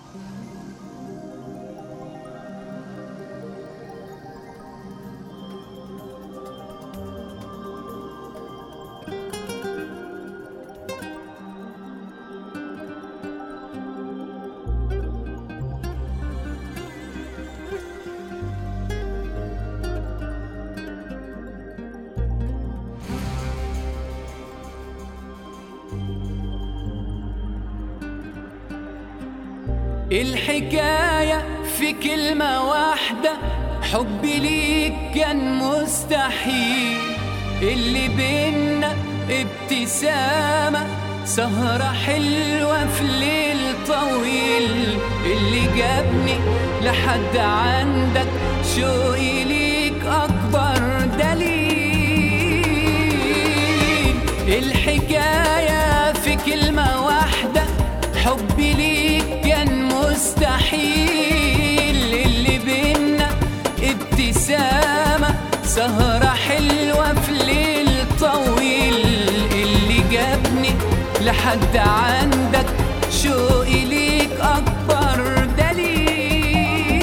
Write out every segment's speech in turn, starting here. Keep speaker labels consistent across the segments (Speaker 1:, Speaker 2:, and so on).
Speaker 1: الحكاية في كلمة واحدة حبي ليك كان مستحيل اللي بينا ابتسامة سهرة حلوة في ليل طويل اللي جابني لحد عندك شوقي ليك أكبر دليل الحكاية في كلمة واحدة حبي ليك كان مستحيل اللي بينا ابتسامة سهرة حلوة في ليل طويل اللي جابني لحد عندك شوقي ليك أكبر دليل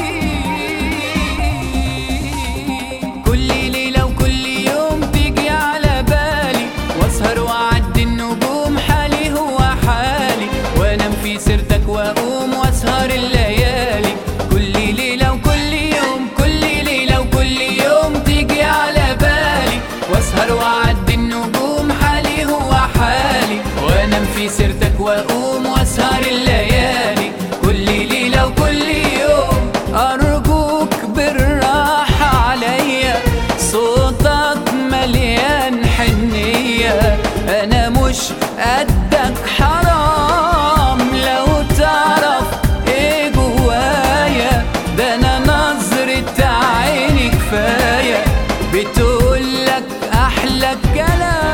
Speaker 1: كل ليلة وكل يوم تيجي على بالي واسهر واعدي النجوم حالي هو حالي وانام في سيرتك واقوم واسهر الليالي كل ليلة وكل يوم كل ليلة وكل يوم تيجي على بالي واسهر واعدي النجوم حالي هو حالي وانام في سيرتك واقوم واسهر الليالي كل ليلة وكل يوم ارجوك بالراحة عليا صوتك مليان حنية انا مش قدك حرام لو تعرف ايه جوايا ده انا نظرة عيني كفاية بتقولك احلى كلام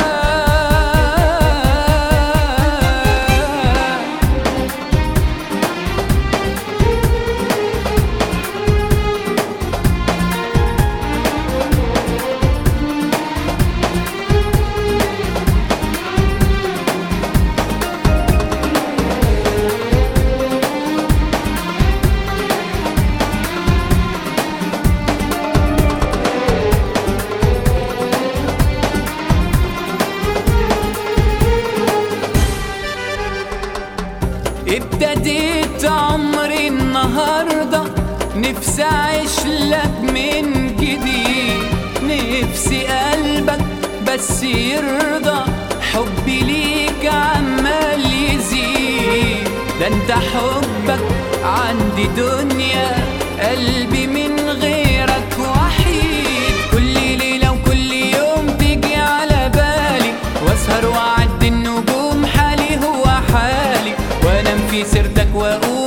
Speaker 1: ابتديت عمري النهاردة نفسي أعيش لك من جديد نفسي قلبك بس يرضى حبي ليك عمال يزيد ده انت حبك عندي دنيا قلبي من غيرك وحيد كل ليلة وكل يوم تيجي على بالي واسهر واعدي النجوم حالي هو حالي وانام في سيرتك واقول